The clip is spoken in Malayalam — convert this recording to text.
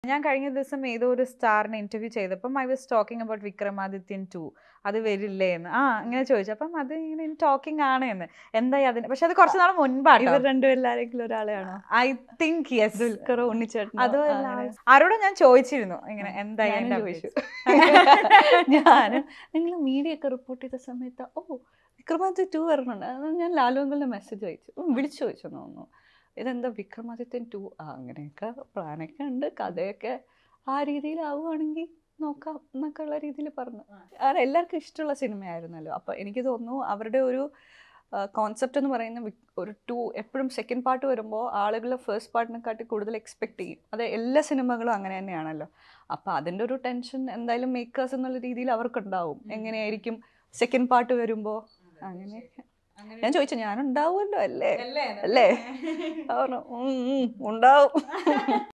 ഞാൻ കഴിഞ്ഞ ദിവസം ഏതോ ഒരു സ്റ്റാറിനെ ഇന്റർവ്യൂ ചെയ്തപ്പം I was talking about Vikramadithyan two അത് വരില്ലേ എന്ന് ആ അങ്ങനെ ചോദിച്ചു അപ്പം അത് ഇങ്ങനെ ടോക്കിംഗ് ആണ് എന്ന് എന്തായി അതിന് പക്ഷെ അത് കുറച്ച് നാൾ മുൻപാട്ടോ ഇവർ രണ്ടുപേരിൽ ആരെങ്കിലും ഒരാളെയാണോ ഐ തിങ്ക് യെസ് ദുൽഖറോ ഉണ്ണിച്ചേട്ടനോ അതോ ആ, അല്ല, അങ്ങനെ. ആരോടോ ഞാൻ ചോദിച്ചിരുന്നു ഇങ്ങനെ എന്തായി ഞാനും അതിന്റെ ചോദിച്ചു updates? ഞാൻ നിങ്ങൾ മീഡിയ ഒക്കെ റിപ്പോർട്ട് ചെയ്ത സമയത്ത് ഓ വിക്രമാദിത്യ ടു വരണുണ്ട് അത് ഞാൻ ലാലു അങ്കിളിന് മെസ്സേജ് അയച്ചു ഉം, വിളിച്ചു ചോദിച്ചു എന്ന് തോന്നുന്നു ഇതെന്താ വിക്രമാദിത്യൻ ടു ആ അങ്ങനെയൊക്കെ പ്ലാനൊക്കെ ഉണ്ട് കഥയൊക്കെ ആ രീതിയിലാവുകയാണെങ്കിൽ നോക്കാം എന്നൊക്കെ ഉള്ള രീതിയിൽ പറഞ്ഞു കാരണം എല്ലാവർക്കും ഇഷ്ടമുള്ള സിനിമയായിരുന്നല്ലോ അപ്പോൾ എനിക്ക് തോന്നുന്നു അവരുടെ ഒരു കോൺസെപ്റ്റ് എന്ന് പറയുന്ന വിക്- ഒരു ടു എപ്പോഴും സെക്കൻഡ് പാർട്ട് വരുമ്പോൾ ആളുകൾ ഫസ്റ്റ് പാർട്ടിനെക്കാട്ടി കൂടുതൽ എക്സ്പെക്ട് ചെയ്യും അത് എല്ലാ സിനിമകളും അങ്ങനെ തന്നെയാണല്ലോ അപ്പോൾ അതിൻ്റെ ഒരു ടെൻഷൻ എന്തായാലും മേക്കേഴ്സ് എന്നുള്ള രീതിയിൽ അവർക്കുണ്ടാവും എങ്ങനെയായിരിക്കും സെക്കൻഡ് പാർട്ട് വരുമ്പോൾ അങ്ങനെയൊക്കെ ഞാൻ ചോദിച്ചു ഞാൻ ഉണ്ടാവുമല്ലോ അല്ലേ അല്ലേ അവർ പറഞ്ഞു, "ഉം, ഉം, ഉണ്ടാവും